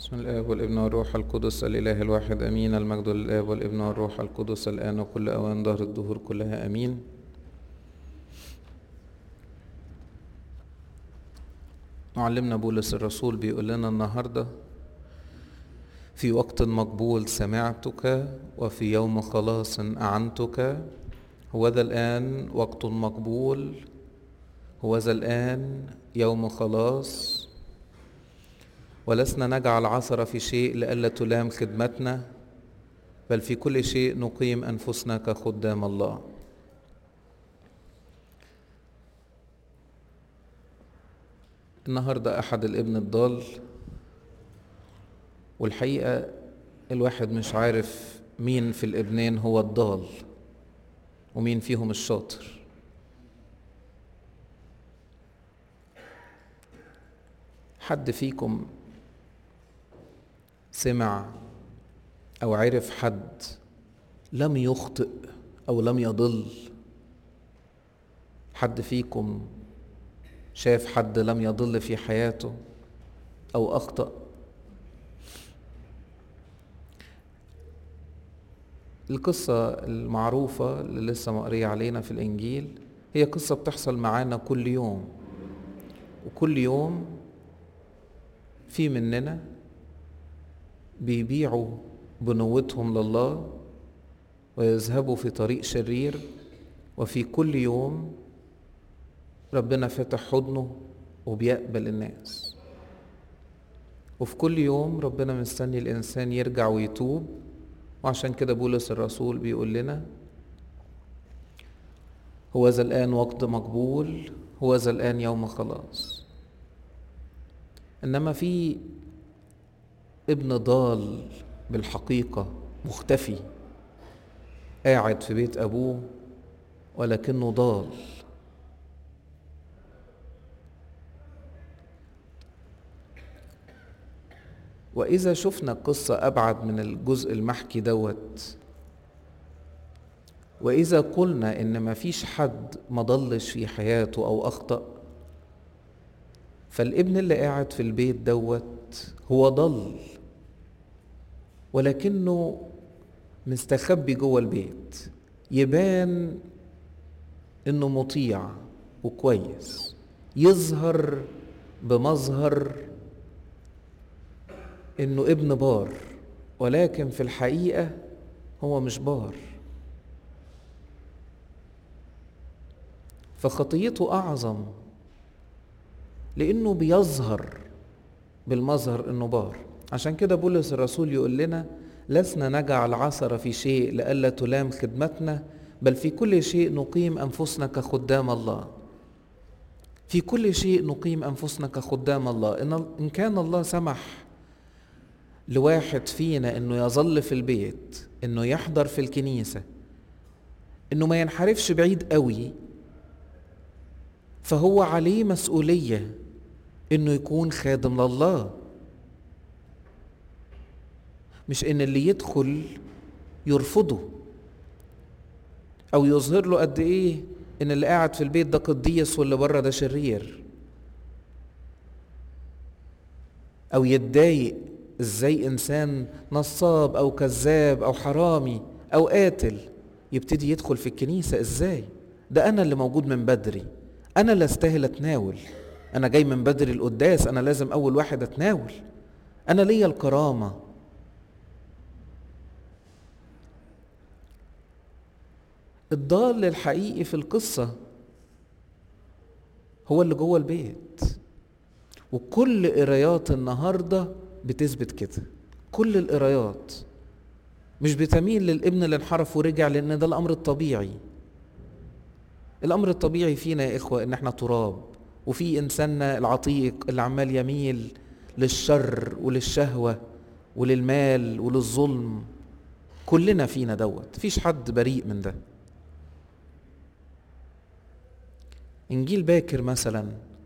بسم الآب والابن والروح القدس الإله الواحد أمين المجد للآب والابن والروح القدس الآن وكل أوان دهر الدهور كلها أمين معلمنا بولس الرسول بيقول لنا النهاردة في وقت مقبول سمعتك وفي يوم خلاص أعنتك هوذا الآن وقت مقبول هوذا الآن يوم خلاص ولسنا نجعل عثرة في شيء لئلا تلام خدمتنا بل في كل شيء نقيم أنفسنا كخدام الله النهاردة أحد الابن الضال والحقيقة الواحد مش عارف مين في الابنين هو الضال ومين فيهم الشاطر حد فيكم سمع او عرف حد لم يخطئ او لم يضل حد فيكم شاف حد لم يضل في حياته او اخطا القصة المعروفة اللي لسه مقرية علينا في الإنجيل هي قصة بتحصل معانا كل يوم وكل يوم في مننا بيبيعوا بنوتهم لله ويذهبوا في طريق شرير وفي كل يوم ربنا فتح حضنه وبيقبل الناس وفي كل يوم ربنا مستني الإنسان يرجع ويتوب وعشان كده بولس الرسول بيقول لنا هو ذا الآن وقت مقبول هو ذا الآن يوم خلاص إنما في ابن ضال بالحقيقة مختفي قاعد في بيت أبوه ولكنه ضال وإذا شفنا القصة أبعد من الجزء المحكي دوت وإذا قلنا إن مفيش حد مضلش في حياته أو أخطأ فالابن اللي قاعد في البيت دوت هو ضل ولكنه مستخبي جوه البيت يبان انه مطيع وكويس يظهر بمظهر انه ابن بار ولكن في الحقيقه هو مش بار فخطيته اعظم لانه بيظهر بالمظهر انه بار عشان كده بولس الرسول يقول لنا لسنا نجعل عثر في شيء لئلا تلام خدمتنا بل في كل شيء نقيم انفسنا كخدام الله في كل شيء نقيم انفسنا كخدام الله ان ان كان الله سمح لواحد فينا انه يظل في البيت انه يحضر في الكنيسه انه ما ينحرفش بعيد قوي فهو عليه مسؤوليه انه يكون خادم لله مش ان اللي يدخل يرفضه او يظهر له قد ايه ان اللي قاعد في البيت ده قديس واللي بره ده شرير او يتضايق ازاي انسان نصاب او كذاب او حرامي او قاتل يبتدي يدخل في الكنيسه ازاي ده انا اللي موجود من بدري انا اللي استاهل اتناول انا جاي من بدري القداس انا لازم اول واحد اتناول انا ليا الكرامه الضال الحقيقي في القصة هو اللي جوه البيت وكل قرايات النهاردة بتثبت كده كل القرايات مش بتميل للابن اللي انحرف ورجع لان ده الامر الطبيعي الامر الطبيعي فينا يا اخوة ان احنا تراب وفي انساننا العتيق اللي عمال يميل للشر وللشهوة وللمال وللظلم كلنا فينا دوت مفيش حد بريء من ده انجيل باكر مثلا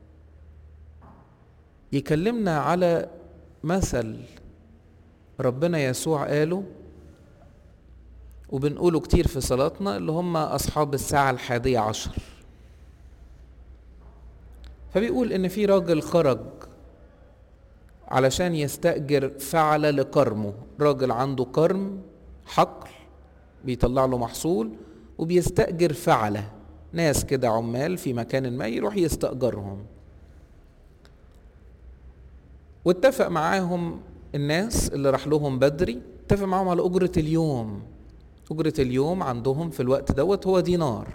يكلمنا على مثل ربنا يسوع قاله وبنقوله كتير في صلاتنا اللي هم اصحاب الساعه الحادية عشر فبيقول ان في راجل خرج علشان يستأجر فعلة لكرمه راجل عنده كرم حقل بيطلع له محصول وبيستأجر فعلة ناس كده عمال في مكان ما يروح يستأجرهم واتفق معاهم الناس اللي راح لهم بدري اتفق معاهم على أجرة اليوم أجرة اليوم عندهم في الوقت دوت هو دينار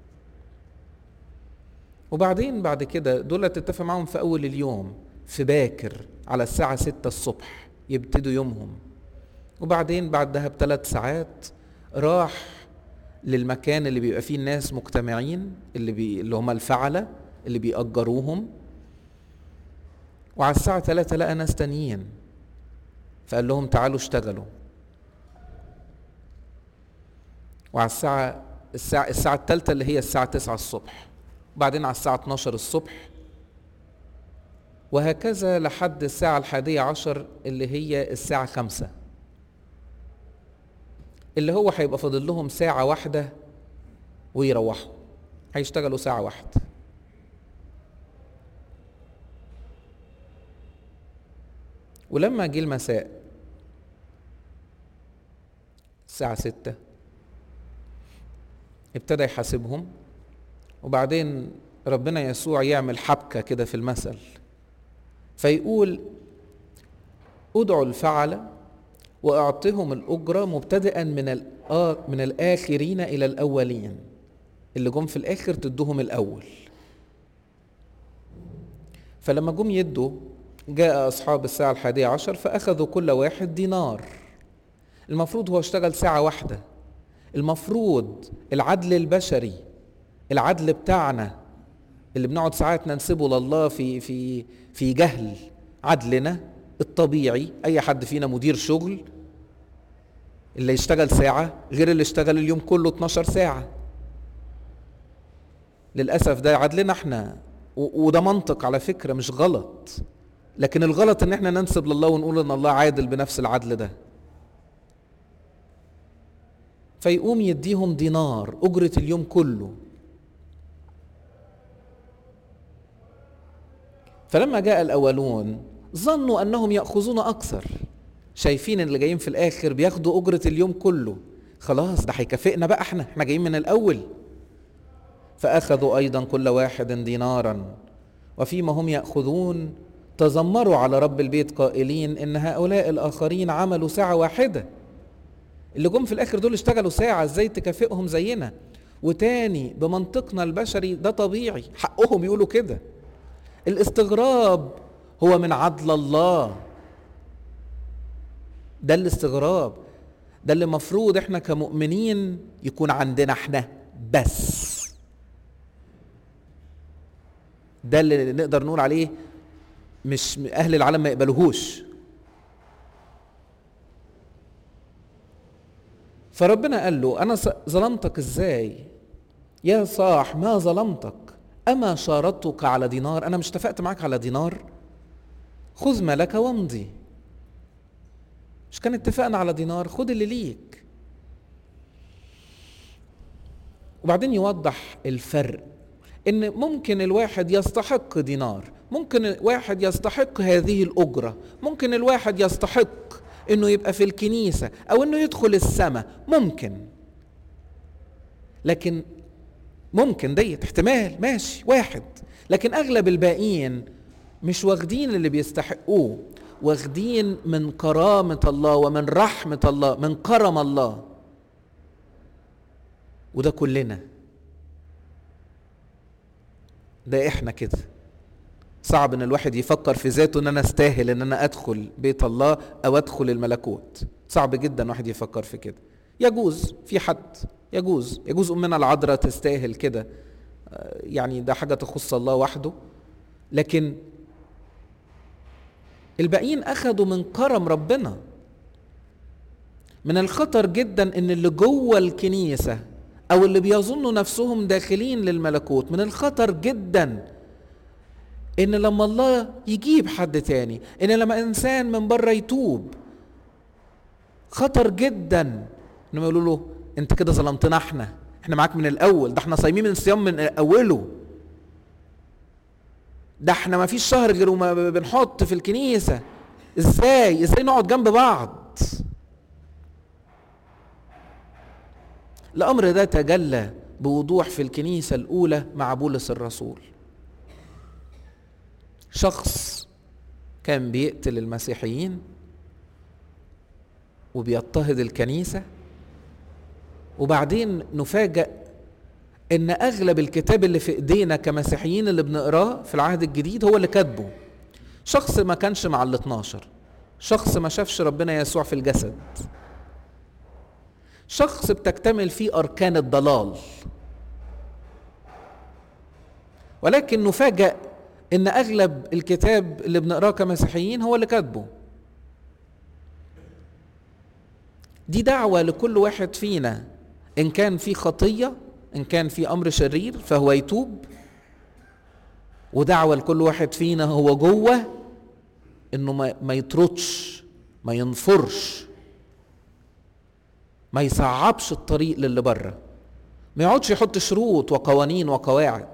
وبعدين بعد كده دول اتفق معاهم في أول اليوم في باكر على الساعة ستة الصبح يبتدوا يومهم وبعدين بعدها بثلاث ساعات راح للمكان اللي بيبقى فيه الناس مجتمعين اللي بي اللي هم الفعلة اللي بيأجروهم وعلى الساعة ثلاثة لقى ناس تانيين فقال لهم تعالوا اشتغلوا وعلى الساعة الساعة الساعة الثالثة اللي هي الساعة 9 الصبح وبعدين على الساعة 12 الصبح وهكذا لحد الساعة الحادية عشر اللي هي الساعة خمسة اللي هو هيبقى فاضل لهم ساعة واحدة ويروحوا هيشتغلوا ساعة واحدة ولما جه المساء الساعة ستة ابتدى يحاسبهم وبعدين ربنا يسوع يعمل حبكة كده في المثل فيقول ادعوا الفعل واعطهم الاجره مبتدئا من من الاخرين الى الاولين اللي جم في الاخر تدوهم الاول فلما جم يدوا جاء اصحاب الساعه الحادية عشر فاخذوا كل واحد دينار المفروض هو اشتغل ساعه واحده المفروض العدل البشري العدل بتاعنا اللي بنقعد ساعات ننسبه لله في في في جهل عدلنا الطبيعي اي حد فينا مدير شغل اللي يشتغل ساعة غير اللي اشتغل اليوم كله 12 ساعة للأسف ده عدلنا احنا وده منطق على فكرة مش غلط لكن الغلط ان احنا ننسب لله ونقول ان الله عادل بنفس العدل ده فيقوم يديهم دينار أجرة اليوم كله فلما جاء الأولون ظنوا أنهم يأخذون أكثر شايفين اللي جايين في الآخر بياخدوا أجرة اليوم كله خلاص ده هيكافئنا بقى احنا احنا جايين من الأول فأخذوا أيضا كل واحد دينارا وفيما هم يأخذون تذمروا على رب البيت قائلين إن هؤلاء الآخرين عملوا ساعة واحدة اللي جم في الآخر دول اشتغلوا ساعة ازاي تكافئهم زينا وتاني بمنطقنا البشري ده طبيعي حقهم يقولوا كده الاستغراب هو من عدل الله ده الاستغراب ده اللي مفروض احنا كمؤمنين يكون عندنا احنا بس ده اللي نقدر نقول عليه مش اهل العالم ما يقبلوهوش فربنا قال له انا ظلمتك ازاي يا صاح ما ظلمتك اما شارطتك على دينار انا مش اتفقت معاك على دينار خذ ما لك وامضي مش كان اتفقنا على دينار خد اللي ليك وبعدين يوضح الفرق ان ممكن الواحد يستحق دينار ممكن واحد يستحق هذه الاجره ممكن الواحد يستحق انه يبقى في الكنيسه او انه يدخل السماء ممكن لكن ممكن ديت احتمال ماشي واحد لكن اغلب الباقيين مش واخدين اللي بيستحقوه واخدين من كرامة الله ومن رحمة الله من كرم الله وده كلنا ده احنا كده صعب ان الواحد يفكر في ذاته ان انا استاهل ان انا ادخل بيت الله او ادخل الملكوت صعب جدا واحد يفكر في كده يجوز في حد يجوز يجوز امنا العذراء تستاهل كده يعني ده حاجه تخص الله وحده لكن الباقيين اخذوا من كرم ربنا من الخطر جدا ان اللي جوه الكنيسه او اللي بيظنوا نفسهم داخلين للملكوت من الخطر جدا ان لما الله يجيب حد تاني ان لما انسان من بره يتوب خطر جدا انهم يقولوا له انت كده ظلمتنا احنا احنا معاك من الاول ده احنا صايمين من الصيام من اوله ده احنا ما فيش شهر غير وما بنحط في الكنيسة ازاي ازاي نقعد جنب بعض الامر ده تجلى بوضوح في الكنيسه الاولى مع بولس الرسول شخص كان بيقتل المسيحيين وبيضطهد الكنيسه وبعدين نفاجأ ان اغلب الكتاب اللي في ايدينا كمسيحيين اللي بنقراه في العهد الجديد هو اللي كاتبه شخص ما كانش مع ال 12 شخص ما شافش ربنا يسوع في الجسد شخص بتكتمل فيه اركان الضلال ولكن نفاجأ ان اغلب الكتاب اللي بنقراه كمسيحيين هو اللي كاتبه دي دعوة لكل واحد فينا ان كان في خطية ان كان في امر شرير فهو يتوب ودعوة لكل واحد فينا هو جوه انه ما, ما يطردش ما ينفرش ما يصعبش الطريق للي بره ما يقعدش يحط شروط وقوانين وقواعد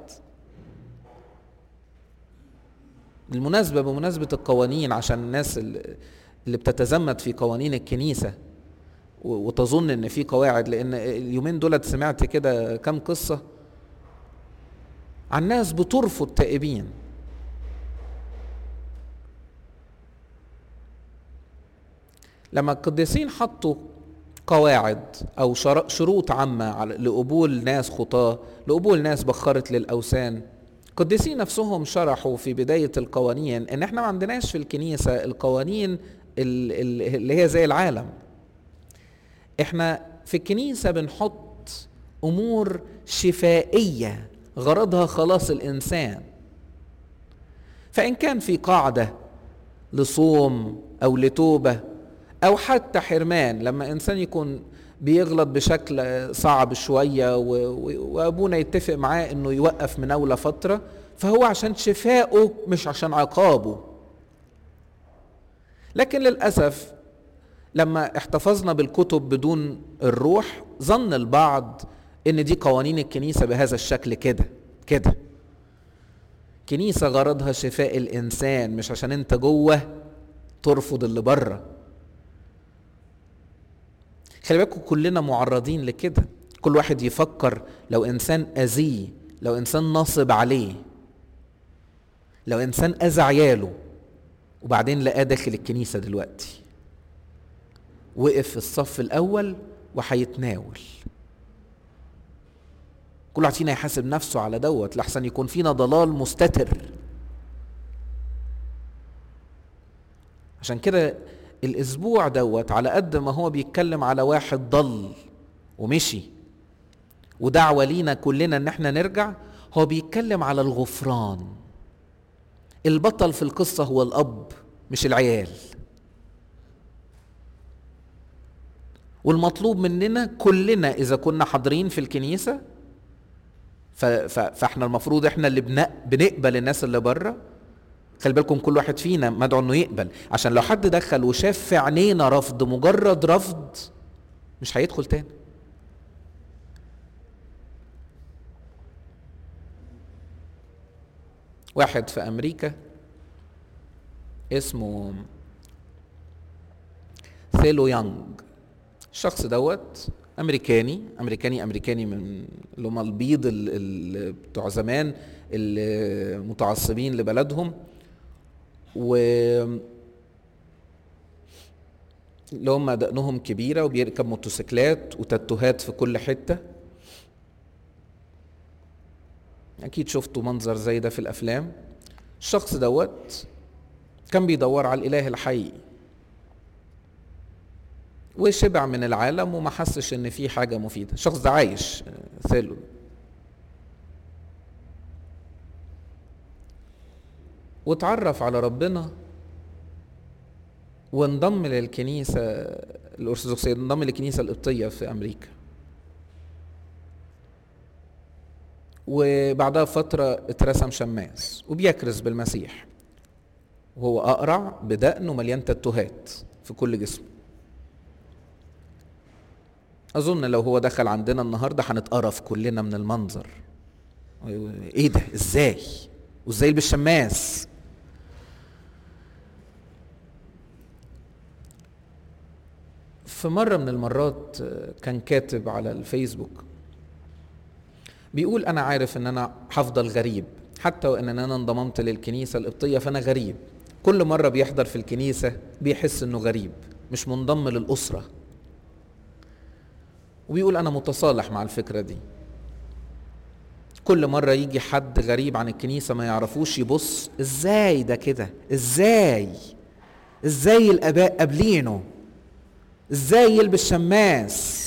بالمناسبة بمناسبة القوانين عشان الناس اللي بتتزمت في قوانين الكنيسة وتظن ان في قواعد لان اليومين دولت سمعت كده كم قصة عن ناس بترفض تائبين لما القديسين حطوا قواعد او شروط عامه لقبول ناس خطاه لقبول ناس بخرت للاوثان القديسين نفسهم شرحوا في بدايه القوانين ان احنا ما عندناش في الكنيسه القوانين اللي هي زي العالم احنا في الكنيسه بنحط امور شفائيه غرضها خلاص الانسان فان كان في قاعده لصوم او لتوبه او حتى حرمان لما انسان يكون بيغلط بشكل صعب شويه وابونا يتفق معاه انه يوقف من اولى فتره فهو عشان شفائه مش عشان عقابه لكن للاسف لما احتفظنا بالكتب بدون الروح ظن البعض ان دي قوانين الكنيسه بهذا الشكل كده كده كنيسه غرضها شفاء الانسان مش عشان انت جوه ترفض اللي بره خلي بالكم كلنا معرضين لكده كل واحد يفكر لو انسان اذيه لو انسان نصب عليه لو انسان اذى عياله وبعدين لقاه داخل الكنيسه دلوقتي وقف في الصف الاول وهيتناول كل واحد فينا يحاسب نفسه على دوت لحسن يكون فينا ضلال مستتر عشان كده الاسبوع دوت على قد ما هو بيتكلم على واحد ضل ومشي ودعوه لينا كلنا ان احنا نرجع هو بيتكلم على الغفران البطل في القصه هو الاب مش العيال والمطلوب مننا كلنا اذا كنا حاضرين في الكنيسه فاحنا المفروض احنا اللي بنقبل الناس اللي بره خلي بالكم كل واحد فينا مدعو انه يقبل عشان لو حد دخل وشاف في عينينا رفض مجرد رفض مش هيدخل تاني واحد في امريكا اسمه ثيلو يانج الشخص دوت امريكاني امريكاني امريكاني من اللي هم البيض اللي بتوع زمان المتعصبين لبلدهم و اللي هم دقنهم كبيرة وبيركب موتوسيكلات وتاتوهات في كل حتة أكيد شفتوا منظر زي ده في الأفلام الشخص دوت كان بيدور على الإله الحي وشبع من العالم وما حسش ان في حاجه مفيده الشخص ده عايش ثيلو واتعرف على ربنا وانضم للكنيسة الأرثوذكسية انضم للكنيسة القبطية في أمريكا وبعدها فترة اترسم شماس وبيكرز بالمسيح وهو أقرع بدقن ومليان تاتوهات في كل جسمه أظن لو هو دخل عندنا النهاردة هنتقرف كلنا من المنظر إيه ده إزاي وإزاي بالشماس في مرة من المرات آه، كان كاتب على الفيسبوك بيقول أنا عارف إن أنا هفضل غريب حتى وإن أنا انضممت للكنيسة القبطية فأنا غريب كل مرة بيحضر في الكنيسة بيحس إنه غريب مش منضم للأسرة وبيقول أنا متصالح مع الفكرة دي كل مرة يجي حد غريب عن الكنيسة ما يعرفوش يبص ازاي ده كده ازاي ازاي الاباء قابلينه ازاي يلبس شماس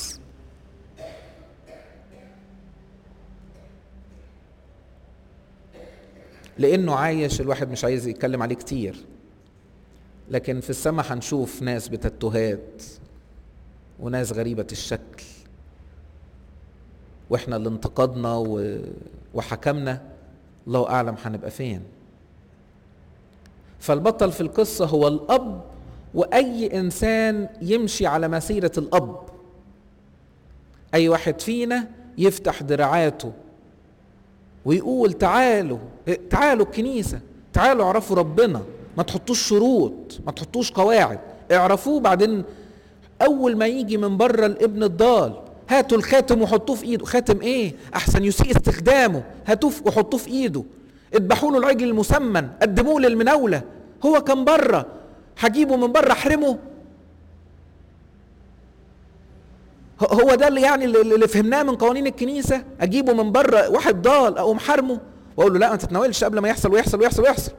لانه عايش الواحد مش عايز يتكلم عليه كتير لكن في السماء هنشوف ناس بتتهات وناس غريبة الشكل واحنا اللي انتقدنا و... وحكمنا الله اعلم هنبقى فين فالبطل في القصة هو الأب وأي إنسان يمشي على مسيرة الأب أي واحد فينا يفتح دراعاته ويقول تعالوا تعالوا الكنيسة تعالوا اعرفوا ربنا ما تحطوش شروط ما تحطوش قواعد اعرفوه بعدين أول ما يجي من بره الابن الضال هاتوا الخاتم وحطوه في ايده خاتم ايه احسن يسيء استخدامه هاتوه وحطوه في ايده اذبحوا له العجل المسمن قدموه للمناوله هو كان بره هجيبه من بره احرمه هو ده اللي يعني اللي فهمناه من قوانين الكنيسه اجيبه من بره واحد ضال اقوم حرمه واقول له لا ما تتناولش قبل ما يحصل ويحصل ويحصل ويحصل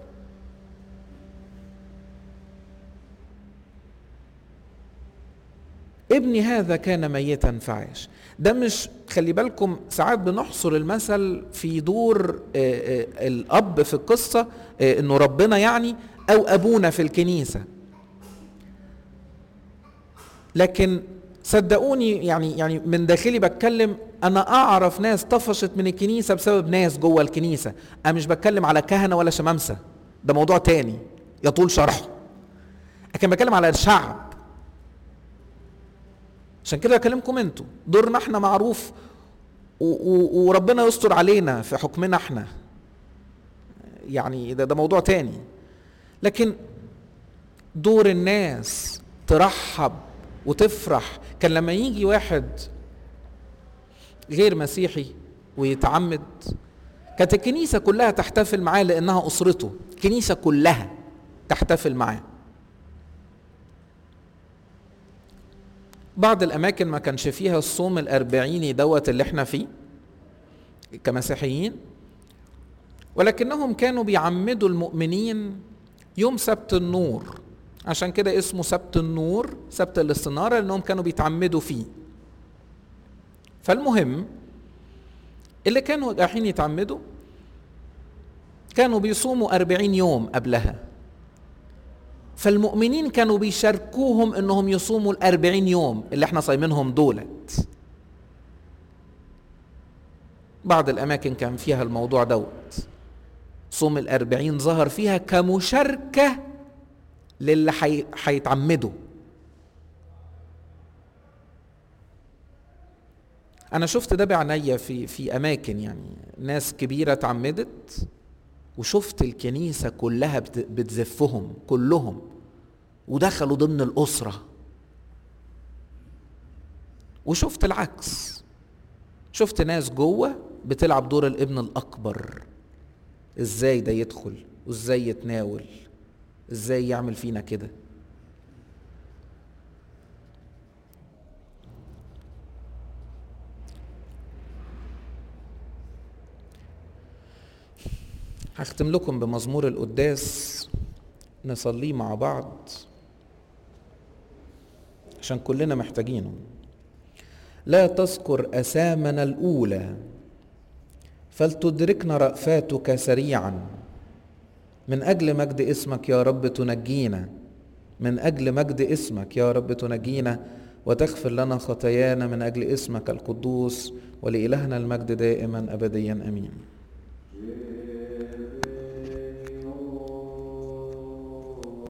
ابني هذا كان ميتا فعاش ده مش خلي بالكم ساعات بنحصر المثل في دور الاب في القصه انه ربنا يعني او ابونا في الكنيسه لكن صدقوني يعني يعني من داخلي بتكلم انا اعرف ناس طفشت من الكنيسه بسبب ناس جوه الكنيسه انا مش بتكلم على كهنه ولا شمامسه ده موضوع تاني يطول شرحه لكن بتكلم على الشعب عشان كده اكلمكم انتوا دورنا احنا معروف وربنا يستر علينا في حكمنا احنا يعني ده, ده موضوع تاني لكن دور الناس ترحب وتفرح كان لما يجي واحد غير مسيحي ويتعمد كانت الكنيسة كلها تحتفل معاه لأنها أسرته الكنيسة كلها تحتفل معاه بعض الأماكن ما كانش فيها الصوم الأربعيني دوت اللي احنا فيه كمسيحيين ولكنهم كانوا بيعمدوا المؤمنين يوم سبت النور عشان كده اسمه سبت النور سبت الاستنارة لأنهم كانوا بيتعمدوا فيه فالمهم اللي كانوا رايحين يتعمدوا كانوا بيصوموا أربعين يوم قبلها فالمؤمنين كانوا بيشاركوهم انهم يصوموا الأربعين يوم اللي احنا صايمينهم دولت بعض الأماكن كان فيها الموضوع دوت صوم الأربعين ظهر فيها كمشاركة للي هيتعمدوا أنا شفت ده بعناية في في أماكن يعني ناس كبيرة اتعمدت وشفت الكنيسة كلها بتزفهم كلهم ودخلوا ضمن الأسرة وشفت العكس شفت ناس جوه بتلعب دور الابن الأكبر ازاي ده يدخل وازاي يتناول ازاي يعمل فينا كده هختم لكم بمزمور القداس نصليه مع بعض عشان كلنا محتاجينه لا تذكر أسامنا الأولى فلتدركنا رأفاتك سريعا من أجل مجد اسمك يا رب تنجينا من أجل مجد اسمك يا رب تنجينا وتغفر لنا خطايانا من أجل اسمك القدوس ولإلهنا المجد دائما أبديا أمين